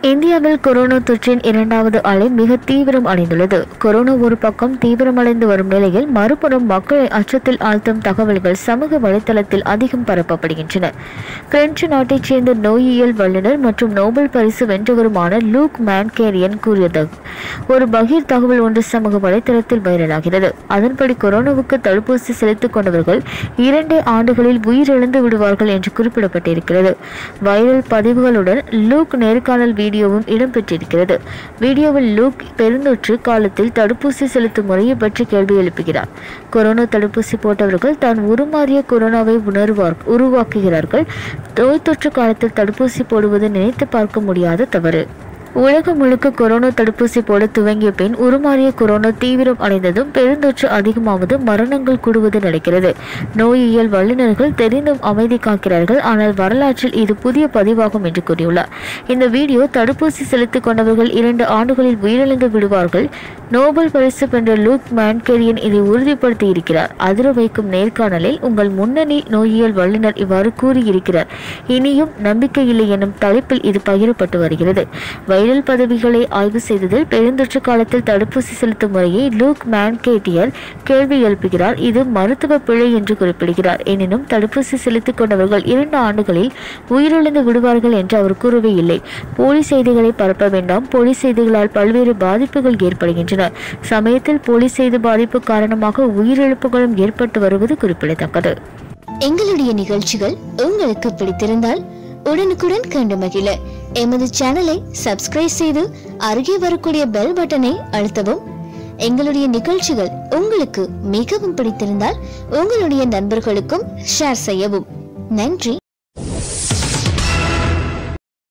இந்தியாவில் கொரோனா தொற்றின் இரண்டாவது அலை மிக தீவிரம் அடைந்துள்ளது கொரோனா ஒரு பக்கம் தீவிரமடைந்து வரும் நிலையில் மறுபுறம் மக்களை அச்சத்தில் ஆழ்த்தும் தகவல்கள் சமூக வலைதளத்தில் அதிகம் பரப்பப்படுகின்றன பிரெஞ்சு நாட்டைச் சேர்ந்த நோயியல் வல்லுநர் மற்றும் நோபல் பரிசு வென்றவருமான லூக் மேன்கேரியன் கூறியது ஒரு பகீர் தகவல் ஒன்று சமூக வலைதளத்தில் வைரலாகிறது அதன்படி கொரோனாவுக்கு தடுப்பூசி செலுத்திக் கொண்டவர்கள் இரண்டே ஆண்டுகளில் உயிரிழந்து விடுவார்கள் என்று குறிப்பிடப்பட்டிருக்கிறது வைரல் பதிவுகளுடன் லூக் நேர்காணல் வீடியோவும் இடம்பெற்றிருக்கிறது வீடியோவில் லூக் பெருந்தொற்று காலத்தில் தடுப்பூசி செலுத்தும் முறையை பற்றி கேள்வி எழுப்புகிறார் கொரோனா தடுப்பூசி போட்டவர்கள் தான் உருமாறிய கொரோனாவை உணர்வார் உருவாக்குகிறார்கள் நோய் தொற்று காலத்தில் தடுப்பூசி போடுவது நினைத்து பார்க்க முடியாத தவறு உலகம் முழுக்க கொரோனா தடுப்பூசி போட துவங்கிய பின் உருமாறிய கொரோனா தீவிரம் அடைந்ததும் பெருந்தொற்று அதிகமாவது மரணங்கள் கூடுவது நடக்கிறது நோயியல் வல்லுநர்கள் தெரிந்தும் அமைதி காக்கிறார்கள் ஆனால் வரலாற்றில் இது புதிய பதிவாகும் என்று கூறியுள்ளார் இந்த வீடியோ தடுப்பூசி செலுத்திக் கொண்டவர்கள் இரண்டு ஆண்டுகளில் உயிரிழந்து விடுவார்கள் நோபல் பரிசு வென்ற லூக் மேன்கேரியன் இதை உறுதிப்படுத்தி இருக்கிறார் அதிர வைக்கும் நேர்காணலில் உங்கள் முன்னணி நோயியல் வல்லுநர் இவ்வாறு கூறியிருக்கிறார் இனியும் நம்பிக்கை இல்லை எனும் தலைப்பில் இது பகிரப்பட்டு வருகிறது வைரல் பதவிகளை ஆய்வு செய்ததில் பெருந்தொற்று காலத்தில் தடுப்பூசி செலுத்தும் முறையை லூக் மேன்கேட்டியர் கேள்வி எழுப்புகிறார் இது மருத்துவ பிழை என்று குறிப்பிடுகிறார் எனினும் தடுப்பூசி செலுத்திக் கொண்டவர்கள் இரண்டு ஆண்டுகளில் உயிரிழந்து விடுவார்கள் என்று அவர் கூறவே இல்லை போலி செய்திகளை பரப்ப வேண்டாம் போலி செய்திகளால் பல்வேறு பாதிப்புகள் ஏற்படுகின்றன சமயத்தில் போலி செய்தி பாதிப்பு காரணமாக உயிரிழப்புகளும் ஏற்பட்டு வருவது குறிப்பிடத்தக்கது எங்களுடைய நிகழ்ச்சிகள் உங்களுக்கு பிடித்திருந்தால் உடனுக்குடன் கண்டு மகிழ எமது சேனலை சப்ஸ்கிரைப் செய்து அருகே வரக்கூடிய பெல் பட்டனை அழுத்தவும் எங்களுடைய நிகழ்ச்சிகள் உங்களுக்கு மிகவும் பிடித்திருந்தால் உங்களுடைய நண்பர்களுக்கும் ஷேர் செய்யவும் நன்றி